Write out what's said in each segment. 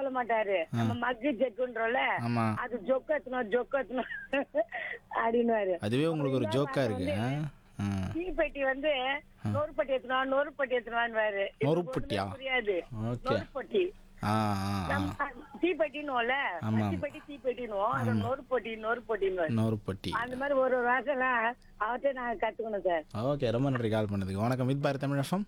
சொல்ல மாட்டாரு நம்ம மக்கு ஜெக்குன்றோம்ல ஆமா அது ஜொக்கத்தணும் ஜொக்கத்தணும் அப்படின்னுவாரு அதுவே உங்களுக்கு ஒரு ஜோக்கா இருக்கு ஆ? ஆ. தீப்பெட்டி வந்து நொறுப்பட்டி ஏத்தணும் நொறுப்பட்டி ஏத்தணும்வாரு நொறுப்பட்டியா? புரியாது ஓகே நொறுப்பட்டி ஆ ஆ ஆ நம்ம தீப்பெட்டினுவோம்ல ஆமா. தீப்பெட்டி தீப்பெட்டினுவோம் அது நொறுப்பொட்டி நொறுப்பொட்டின்னு நோருப்பட்டி அந்த மாதிரி ஒரு ஒரு வாசம்லாம் அவர்கிட்ட நாங்க கத்துக்கணும் சார் ஓகே ரொம்ப நன்றி கால் பண்ணதுக்கு வணக்கம் வித் பாரத் தமிழ் எஃப்எம்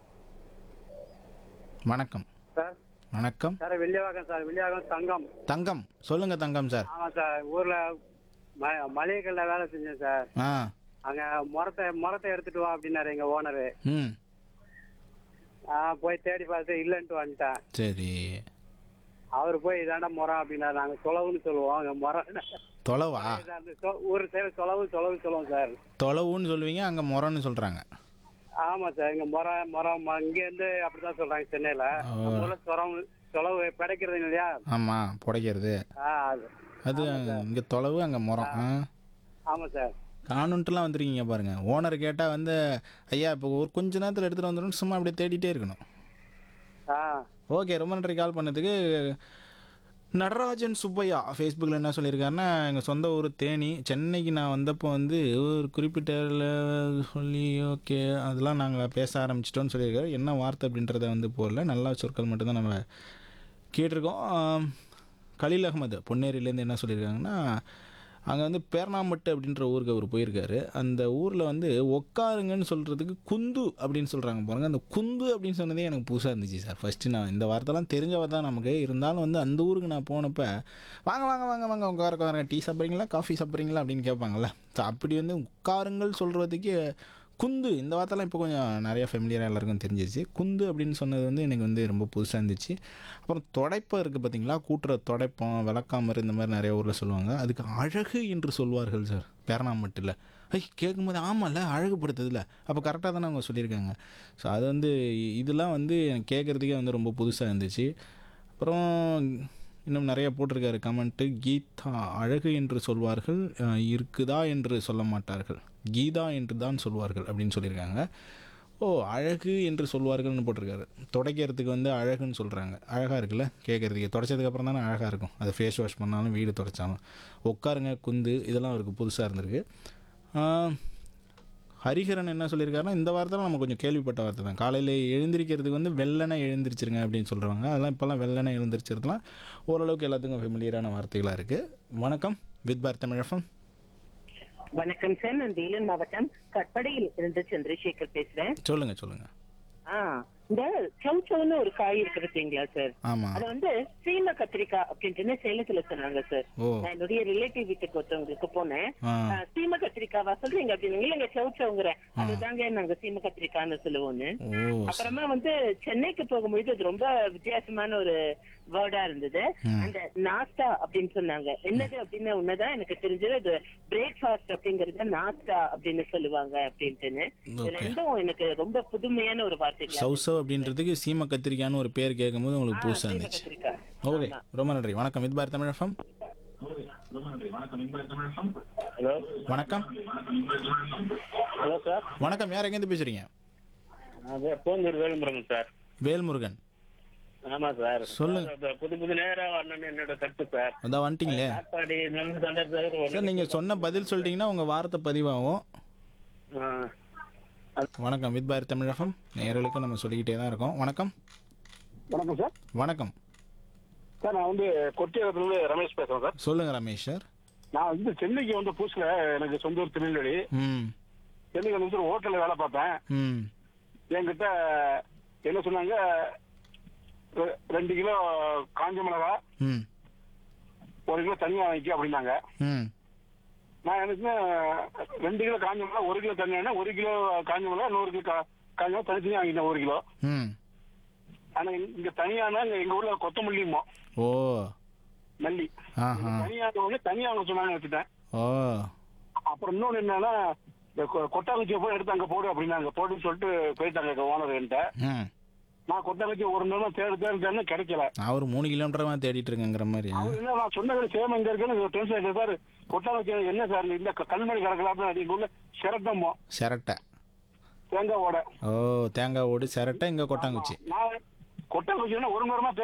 வணக்கம் சார் வணக்கம் சார் வெள்ளிவாக்கம் சார் வெள்ளிவாக்கம் தங்கம் தங்கம் சொல்லுங்க தங்கம் சார் ஆமாம் சார் ஊரில் ம மளிகைக்கல்ல வேலை செஞ்சேன் சார் ஆ அங்கே முறத்தை முறத்தை எடுத்துட்டு வா அப்படின்னாரு எங்கள் ஓனரு ம் போய் தேடி பார்த்து இல்லைன்ட்டு வந்துட்டேன் சரி அவர் போய் இதாண்டா முறம் அப்படின்னாரு நாங்கள் சொலவுன்னு சொல்லுவோம் அங்கே முறம் தொலைவா அந்த சொ- ஊர் சைடு சொலவு சொலவு சொல்லுவோம் சார் தொலைவுன்னு சொல்லுவீங்க அங்கே முறன்னு சொல்கிறாங்க ஆமாம் சார் இங்கே முறம் முறம் ம- இங்கேருந்து அப்படி தான் சொல்கிறாங்க சென்னையில் ஊரில் சொரம் சொலவு பிடைக்கிறது இல்லையா ஆமாம் புடைக்கிறது ஆ அது அது இங்கே தொலைவு அங்கே முறம் ஆ ஆமாம் சார் காணுன்ட்டுலாம் வந்துருக்கீங்க பாருங்க ஓனர் கேட்டால் வந்து ஐயா இப்போ ஒரு கொஞ்ச நேரத்தில் எடுத்துகிட்டு வந்துடும் சும்மா அப்படியே தேடிட்டே இருக்கணும் ஆ ஓகே ரொம்ப நன்றி கால் பண்ணதுக்கு நடராஜன் சுப்பையா ஃபேஸ்புக்கில் என்ன சொல்லியிருக்காருன்னா எங்கள் சொந்த ஊர் தேனி சென்னைக்கு நான் வந்தப்போ வந்து ஒரு குறிப்பிட்ட ல- சொல்லி ஓகே அதெல்லாம் நாங்கள் பேச ஆரம்பிச்சிட்டோம்னு சொல்லியிருக்காரு என்ன வார்த்தை அப்படின்றத வந்து போடல நல்ல சொற்கள் மட்டும்தான் நம்ம கேட்டிருக்கோம் ஆம், கலீல் அகமது பொன்னேரியிலேருந்து என்ன சொல்லியிருக்காங்கன்னா அங்கே வந்து பேர்ணாம்பட்டு அப்படின்ற ஊருக்கு அவர் போயிருக்காரு அந்த ஊரில் வந்து உட்காருங்கன்னு சொல்கிறதுக்கு குந்து அப்படின்னு சொல்கிறாங்க பாருங்க அந்த குந்து அப்படின்னு சொன்னதே எனக்கு புதுசாக இருந்துச்சு சார் ஃபஸ்ட்டு நான் இந்த வார்த்தைலாம் தெரிஞ்சவ தான் நமக்கு இருந்தாலும் வந்து அந்த ஊருக்கு நான் போனப்போ வாங்க வாங்க வாங்க வாங்க உட்கார உட்காருங்க டீ சாப்பிட்றீங்களா காஃபி சாப்பிட்றீங்களா அப்படின்னு கேட்பாங்கல்ல ஸோ அப்படி வந்து உட்காருங்கள் சொல்கிறதுக்கு குந்து இந்த வார்த்தைலாம் இப்போ கொஞ்சம் நிறைய ஃபெமிலியராக எல்லாருக்கும் தெரிஞ்சிச்சு குந்து அப்படின்னு சொன்னது வந்து எனக்கு வந்து ரொம்ப புதுசாக இருந்துச்சு அப்புறம் தொடைப்பம் இருக்குது பார்த்தீங்களா கூட்டுற தொடைப்பம் விளக்காமர் இந்த மாதிரி நிறைய ஊரில் சொல்லுவாங்க அதுக்கு அழகு என்று சொல்வார்கள் சார் பேரணாமட்டில் ஐ கேட்கும்போது ஆமாம்ல அழகுபடுத்துதில்ல அப்போ கரெக்டாக தானே அவங்க சொல்லியிருக்காங்க ஸோ அது வந்து இதெல்லாம் வந்து எனக்கு கேட்குறதுக்கே வந்து ரொம்ப புதுசாக இருந்துச்சு அப்புறம் இன்னும் நிறைய போட்டிருக்காரு கமெண்ட்டு கீதா அழகு என்று சொல்வார்கள் அஹ், இருக்குதா என்று சொல்ல மாட்டார்கள் கீதா என்று தான் சொல்வார்கள் அப்படின்னு சொல்லியிருக்காங்க ஓ அழகு என்று சொல்வார்கள்னு போட்டிருக்காரு துடைக்கிறதுக்கு வந்து அழகுன்னு சொல்கிறாங்க அழகாக இருக்குல்ல கேட்குறதுக்கு தொடச்சதுக்கு அப்புறம் தானே அழகாக இருக்கும் அது ஃபேஸ் வாஷ் பண்ணாலும் வீடு தொடச்சாலும் உட்காருங்க குந்து இதெல்லாம் அவருக்கு புதுசாக இருந்திருக்கு ஆஹ், ஹரிஹரன் என்ன சொல்லியிருக்காருன்னா இந்த வார்த்தைலாம் நம்ம கொஞ்சம் கேள்விப்பட்ட வார்த்தை தான் காலையில் எழுந்திரிக்கிறதுக்கு வந்து வெள்ளனை எழுந்திரிச்சிருங்க அப்படின்னு சொல்கிறாங்க அதெல்லாம் இப்போல்லாம் வெள்ளனை எழுந்திரிச்சிருக்கலாம் ஓரளவுக்கு எல்லாத்துக்கும் ஃபெமிலியரான வார்த்தைகளாக இருக்குது வணக்கம் வித் பார் தமிழகம் வணக்கம் சார் நான் வேலூர் மாவட்டம் கட்படையில் இருந்து சந்திரசேகர் பேசுறேன் சொல்லுங்கள் சொல்லுங்கள் ஆ இந்த சவுச்சவுன்னு ஒரு காய் இருக்கு பார்த்தீங்களா சார் ஆமாம் அது வந்து சீம கத்திரிக்காய் அப்படின்ட்டு சேலத்துல சொன்னாங்க சார் ஓ நான் என்னுடைய ரிலேட்டிவ் வீட்டுக்கு ஒருத்தவங்களுக்கு போனேன் ஆ ஆ, சீம கத்திரிக்காவா சொல்றீங்க அப்படின்னு இல்லைங்க சவுச்சவுங்கிற அதுதாங்க நாங்க சீம கத்திரிக்காய்னு சொல்லுவோம்னு ஓ அப்புறமா வந்து சென்னைக்கு போகும்பொழுது அது ரொம்ப வித்தியாசமான ஒரு வேர்டா இருந்தது அந்த நாஸ்டா அப்படின்னு சொன்னாங்க என்னது அப்படின்னு உன்னதான் எனக்கு தெரிஞ்சது அது பிரேக்ஃபாஸ்ட் அப்படிங்கறது நாஸ்டா அப்படின்னு சொல்லுவாங்க அப்படின்ட்டுன்னு இது Okay. ரெண்டும் எனக்கு ரொம்ப புதுமையான ஒரு வார்த்தைகள் சவுசவ் அப்படின்றதுக்கு சீம கத்திரிக்கான்னு ஒரு பேர் கேட்கும்போது உங்களுக்கு புதுசாக இருந்துச்சு கத்திரிக்காய் ஓகே ரொம்ப நன்றி வணக்கம் வித் பார் தமிழகம் ஹலோ வணக்கம் ஹலோ சார் வணக்கம் யார் எங்கேருந்து பேசுகிறீங்க பூந்தூர் வேலுமுருகன் சார் வேல்முருகன் ஆமா சார் சொல்லுங்க. சார், புது புது நேரம் வரணும்னு என்னோட கருத்து சார் அதான் வந்துட்டீங்களே காட்பாடி நல்ல சண்டை சார் சார் நீங்கள் சொன்ன பதில் சொல்லிட்டீங்கன்னா உங்கள் வார்த்தை பதிவாகும் ஆ. வணக்கம் வித் பார் தமிழகம் நேயர்களுக்கு நம்ம சொல்லிக்கிட்டே தான் இருக்கோம் வணக்கம் வணக்கம் சார் வணக்கம் சார் நான் வந்து கொட்டியகத்துலேருந்து ரமேஷ் பேசுறேன் சார் சொல்லுங்க ரமேஷ் சார் நான் வந்து சென்னைக்கு வந்த புதுசுல எனக்கு சொந்த ஊர் திருநெல்வேலி ம் சென்னைக்கு வந்து ஒரு ஹோட்டல்ல வேலை பார்த்தேன் ம் என்கிட்ட என்ன சொன்னாங்க ரெ- ரெண்டு கிலோ காஞ்ச மிளகா ம் ஒரு கிலோ தனியா வாங்கிக்க அப்படின்னாங்க ம் நான் எனக்கு ரெண்டு கிலோ காஞ்ச மிளகா ஒரு கிலோ தனியா ஒரு கிலோ காஞ்ச மிளகா நூறு கிலோ கா- காஞ்ச மிளகா தனித்தனியா வாங்கிட்டேன் ஒரு கிலோ ம் ஆனா இங்க- இங்க தனியானா இங்க எங்க ஊர்ல கொத்தமல்லியுமோ ஓ மல்லி ஆஹா தனியா ஒண்ணு தனியா அவங்க சொன்னாங்க வச்சுட்டேன் ஓ அப்புறம் இன்னொன்னு என்னன்னா இந்த கொ- கொட்டாங்குச்சியை போய் எடுத்து அங்க போடு அப்படின்னாங்க போடுன்னு சொல்லிட்டு போயிட்டாங்க ஓனர் என்கிட்ட ம் நான் கொட்டாங்குச்சி ஒரு நேரம் தேடு தேடு தேடுன்னு கிடைக்கல அவர் மூணு கிலோமீட்டரமா தேடிட்டு இருக்கேங்கிற மாதிரி ஆ? அவர் என்ன நான் சொன்னது சேம் எங்க இருக்குன்னு டென்ஷன் ஆயிட்டு சார் கொட்டாங்குச்சி என்ன சார் இந்த கண்மணி கிடக்கலாம் நீங்க உள்ள சிரட்டமோ சிரட்டை தேங்காய் ஓட ஓ தேங்காய் ஓடு சிரட்டை இங்கே கொட்டாங்குச்சி நான் கொட்டாங்குச்சின்னா ஒரு நேரமா